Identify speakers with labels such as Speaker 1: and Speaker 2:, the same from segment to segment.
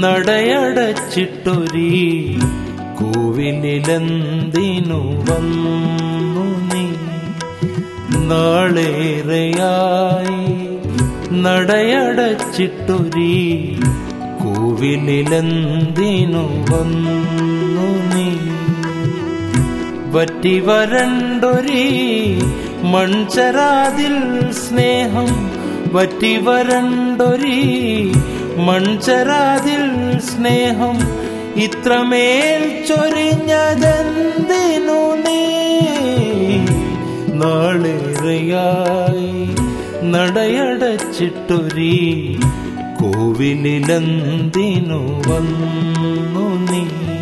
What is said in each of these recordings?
Speaker 1: നടയടച്ചിട്ടൊരീ കോവിലെന്തിനു വന്നു നീ നാളേറെയായി നടയടച്ചിട്ടൊരീ കോവിലെന്തിനു വന്നു നീ വറ്റി വരണ്ടൊരീ മൺചരാതിൽ സ്നേഹം വറ്റി വരണ്ടൊരീ മൺചരാതിൽ സ്നേഹം ഇത്രമേൽ ചൊരിഞ്ഞതെന്തിനു നീ നാളേറെയായി നടയടച്ചിട്ടൊരീ കോവിലെന്തിനു വന്നു നീ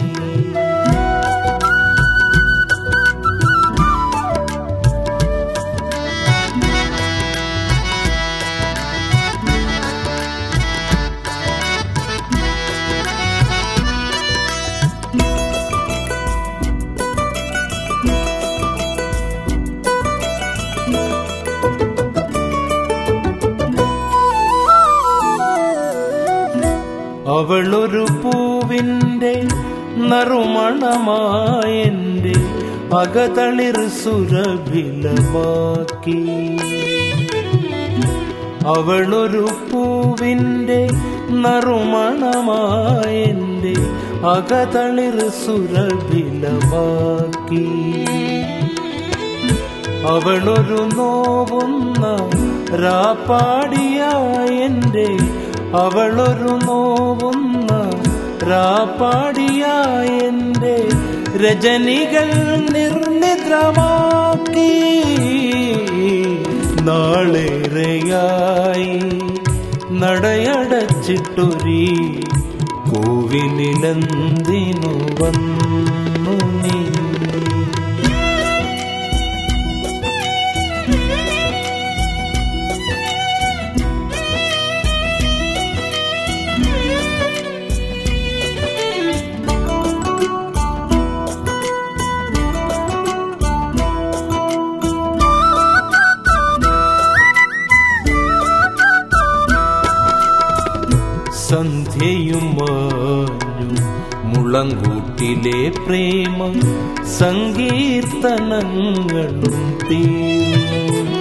Speaker 1: അവളൊരു പൂവിൻ്റെ നറുമണമായെൻ്റെ അകതളിർ സുരഭിലമാക്കി അവളൊരു പൂവിൻ്റെ നറുമണമായെൻ്റെ അകതളിർ സുരഭിലമാക്കി അവളൊരു നോവുന്ന രാപ്പാടിയായെൻ്റെ അവളൊരു നോവുന്ന രാപ്പാടിയായെൻ്റെ രജനികൾ നിർനിദ്രമാക്കി നാളേറെയായി നടയടച്ചിട്ടൊരീ കോവിലെന്തിനു വന്നു നീ സന്ധ്യയും മാഞ്ഞു മുളങ്കൂട്ടിലെ പ്രേമ സങ്കീർത്തനങ്ങളും തീർന്നു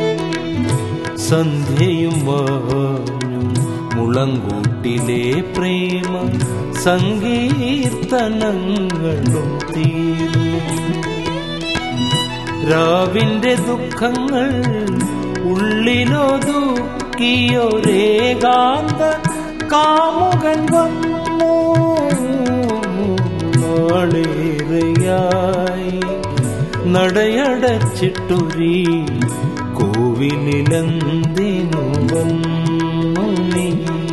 Speaker 1: സന്ധ്യയും മാഞ്ഞു മുളങ്കൂട്ടിലെ പ്രേമ സങ്കീർത്തനങ്ങളും തീർന്നു രാവിന്റെ ദുഃഖങ്ങൾ ഉള്ളിലൊതുക്കിയൊരേകാന്ത കാമുകൻ വന്നു നാളേറെയായി നടയടച്ചിട്ടൊരീ കോവിലെന്തിനു വന്നു നീ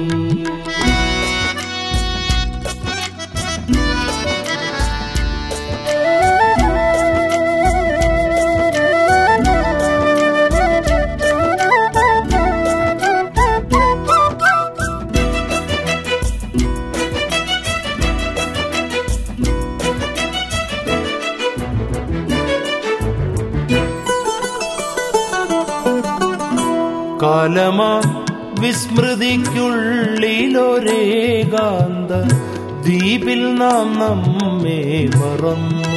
Speaker 1: കാലമാ വിസ്മൃതിക്കുള്ളിലൊരേകാന്ത ദ്വീപിൽ നാം നമ്മെ മറന്നു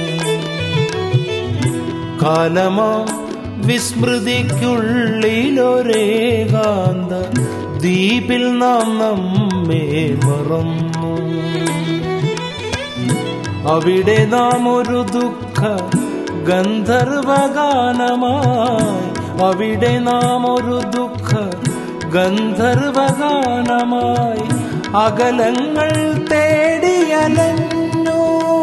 Speaker 1: കാലമാ വിസ്മൃതിക്കുള്ളിലൊരേകാന്ത ദ്വീപിൽ നാം നമ്മെ മറന്നു അവിടെ നാം ഒരു ദുഃഖ ഗന്ധർവഗാനമായി അവിടെ നാം ഒരു ദുഃഖ ഗന്ധർവഗാനമായി അകലങ്ങൾ തേടിയലഞ്ഞു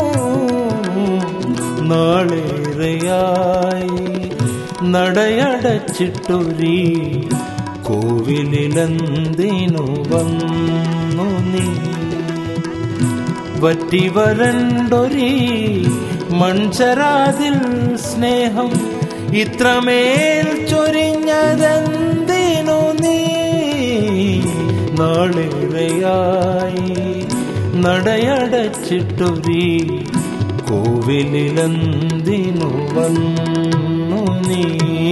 Speaker 1: നാളേറെയായി നടയടച്ചിട്ടൊരീ കോവിലെന്തിനു വന്നു നീ വറ്റി വരണ്ടൊരീ മൺചരാതിൽ സ്നേഹം ഇത്രമേൽ ചൊരിഞ്ഞതെന്തിനു നീ നാളേറെയായി നടയടച്ചിട്ടൊരീ കോവിലെന്തിനു വന്നു നീ